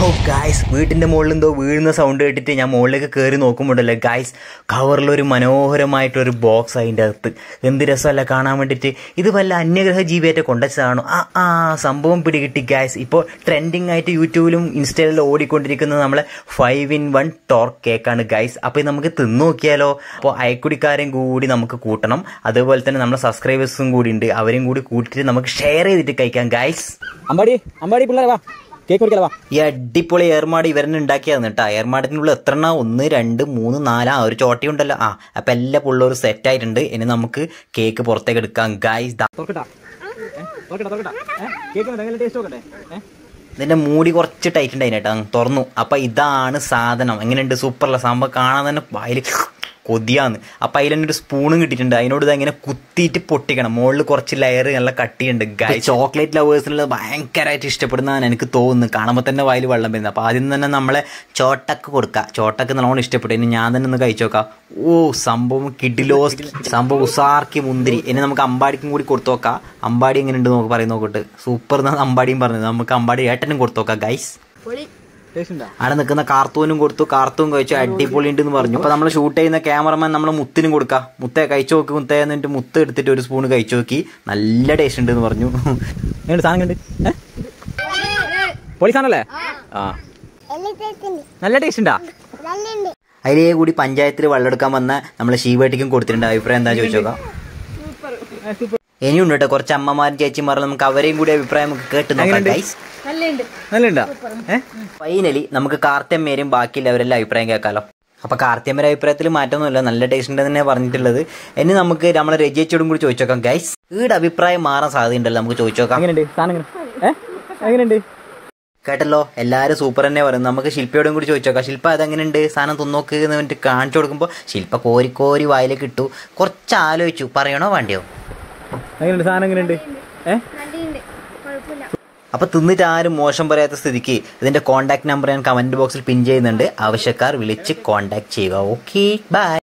ഓ guys വീട്ടിൻ്റെ മുകളിൽ എന്തോ വീഴുന്ന സൗണ്ട് കേട്ടിട്ട് ഞാൻ മുകളിലേക്ക് കയറി നോക്കുമ്പോഴല്ലേ ഗായ്സ് കവറിലൊരു മനോഹരമായിട്ടൊരു ബോക്സ് അതിൻ്റെ അകത്ത് എന്ത് രസമല്ല കാണാൻ വേണ്ടിയിട്ട് ഇത് വല്ല അന്യഗ്രഹ ജീവിയായിട്ട് കൊണ്ടുവച്ചതാണോ ആ ആ സംഭവം പിടികിട്ടി ഗായ്സ് ഇപ്പോൾ ട്രെൻഡിങ് ആയിട്ട് യൂട്യൂബിലും ഇൻസ്റ്റയിലും ഓടിക്കൊണ്ടിരിക്കുന്നത് നമ്മളെ ഫൈവ് ഇൻ വൺ ടോർക്ക് കേക്കാണ് ഗായ്സ് അപ്പോൾ ഇത് നമുക്ക് തിന്നു നോക്കിയാലോ അപ്പോൾ അയക്കുടിക്കാരെയും കൂടി നമുക്ക് കൂട്ടണം അതുപോലെ തന്നെ നമ്മുടെ സബ്സ്ക്രൈബേഴ്സും കൂടി ഉണ്ട് അവരെയും കൂടി കൂട്ടിയിട്ട് നമുക്ക് ഷെയർ ചെയ്തിട്ട് കഴിക്കാം ഗായ്സ് അമ്പാടി അമ്പാടി പിള്ളേരെ വാ കേക്ക് കുടിക്കല വാ ഈ അടിപൊളി ഏർമാട് ഇവരെന്നെ ഉണ്ടാക്കിയതാണ് കേട്ടോ ഏർമാടത്തിനുള്ള എത്ര എണ്ണ ഒന്ന് രണ്ട് മൂന്ന് നാലാ ഒരു ചോട്ടി ഉണ്ടല്ലോ ആ അപ്പം എല്ലാ പിള്ളേരും സെറ്റ് ആയിട്ടുണ്ട് ഇനി നമുക്ക് കേക്ക് പുറത്തേക്ക് എടുക്കാം ഗായ്സ് തുറക്കട്ടാ ഏ? തുറക്കട്ടാ തുറക്കട്ടാ ഏ? കേക്ക് എങ്ങനെ ടേസ്റ്റ് നോക്കട്ടെ ഏ? ഇതിന്റെ മൂടി കുറച്ച് ടൈറ്റ് ഉണ്ടായിന് കേട്ടോ തുറന്നു അപ്പൊ ഇതാണ് സാധനം എങ്ങനെയുണ്ട് സൂപ്പറല്ല സംഭവം കാണാൻ തന്നെ വായിൽ കൊതിയാന്ന് അപ്പൊ അതിൽ തന്നെ ഒരു സ്പൂണും കിട്ടിയിട്ടുണ്ട് അതിനോട് ഇത് അങ്ങനെ കുത്തിയിട്ട് പൊട്ടിക്കണം മുകളിൽ കുറച്ച് ലെയർ നല്ല കട്ടിയുണ്ട് ഗായ് ചോക്ലേറ്റ് ലവേഴ്സിനുള്ള ഭയങ്കരമായിട്ട് ഇഷ്ടപ്പെടുന്നതാണ് എനിക്ക് തോന്നുന്നു കാണുമ്പോൾ തന്നെ വായിൽ വെള്ളം വരുന്നത് അപ്പൊ ആദ്യം തന്നെ നമ്മളെ ചോട്ടക്ക് കൊടുക്കുക ചോട്ടക്ക് നല്ലോണം ഇഷ്ടപ്പെട്ടു ഇനി ഞാൻ തന്നെ ഒന്ന് കഴിച്ചു നോക്കാം ഓ സംഭവം കിഡിലോസ് സംഭവം ഉസാർക്കി മുന്തിരി ഇനി നമുക്ക് അമ്പാടിക്കും കൂടി കൊടുത്തു നോക്കാം അമ്പാടി എങ്ങനെയുണ്ട് നോക്ക് പറയുന്ന നോക്കട്ട് സൂപ്പർ എന്നാണ് അമ്പാടിയും പറഞ്ഞത് നമുക്ക് അമ്പാടി ഏട്ടനും കൊടുത്തു നോക്കാം ഗൈസ് ടേസ്റ്റ് ഉണ്ടോ അവിടെ നിൽക്കുന്ന കാർത്തൂനും കൊടുത്തു കാർത്തൂൻ കഴിച്ചു അടിപൊളി ഉണ്ട് എന്ന് പറഞ്ഞു അപ്പൊ നമ്മൾ ഷൂട്ട് ചെയ്യുന്ന ക്യാമറമാൻ നമ്മൾ മുത്തിനും കൊടുക്കാം മുത്തേ കഴിച്ചു നോക്ക് മുത്തേ എന്നിട്ട് മുത്ത് എടുത്തിട്ട് ഒരു സ്പൂൺ കഴിച്ചു നോക്കി നല്ല ടേസ്റ്റ് ഉണ്ട് എന്ന് പറഞ്ഞു എങ്ങനെ സാധനം കണ്ട് ഏ? പൊളി സാധനല്ലേ ആ നല്ല ടേസ്റ്റ് ഉണ്ടാ അതിലേ കൂടി പഞ്ചായത്തിൽ വെള്ളമെടുക്കാൻ വന്ന നമ്മളെ ശീവേട്ടിക്കും കൊടുത്തിട്ടുണ്ട് അഭിപ്രായം എന്താ ചോദിച്ചു നോക്കാം ഇനിയുണ്ട് കേട്ടോ കുറച്ച് അമ്മമാരും ചേച്ചിമാരും നമുക്ക് അവരെയും കൂടി അഭിപ്രായം നമുക്ക് കേട്ട് നോക്കാം ഗൈസ് നല്ല ഉണ്ടാ ഏ ഫൈനലി നമുക്ക് കാർത്തിയമ്മേരും ബാക്കിയുള്ളവരെല്ലാം അഭിപ്രായം കേൾക്കാലോ അപ്പൊ കാർത്തിയമ്മയുടെ അഭിപ്രായത്തിൽ മാറ്റമൊന്നുമില്ല നല്ല ടേസ്റ്റ് ഉണ്ട് തന്നെ പറഞ്ഞിട്ടുള്ളത് ഇനി നമുക്ക് നമ്മളെ രജിയച്ചോടും കൂടി ചോദിച്ചു നോക്കാം ഗൈസ് വീട് അഭിപ്രായം മാറാൻ സാധ്യതയുണ്ടല്ലോ നമുക്ക് ചോദിച്ചു നോക്കാം എങ്ങനെയുണ്ട് സാധനം എങ്ങനെ ഏ എങ്ങനെയുണ്ട് കേട്ടല്ലോ എല്ലാവരും സൂപ്പർ തന്നെ പറയും നമുക്ക് ശില്പയോടും കൂടി ചോദിച്ചു നോക്കാം ശില്പ അതെങ്ങനെയുണ്ട് സാധനം തിന്നോക്ക് എന്ന് പറഞ്ഞിട്ട് കാണിച്ചു കൊടുക്കുമ്പോൾ ശില്പ കോരി കോരി വായിലേക്ക് ഇട്ടു കുറച്ച് ആലോചിച്ചു പറയണോ വേണ്ടിയോ എങ്ങനെയുണ്ട് സാധനം എങ്ങനെയുണ്ട് ഏ അപ്പൊ തിന്നിട്ട് ആരും മോശം പറയാത്ത സ്ഥിതിക്ക് ഇതിന്റെ കോൺടാക്ട് നമ്പർ ഞാൻ കമന്റ് ബോക്സിൽ പിൻ ചെയ്യുന്നുണ്ട് ആവശ്യക്കാർ വിളിച്ച് കോൺടാക്ട് ചെയ്യുക ഓക്കെ ബൈ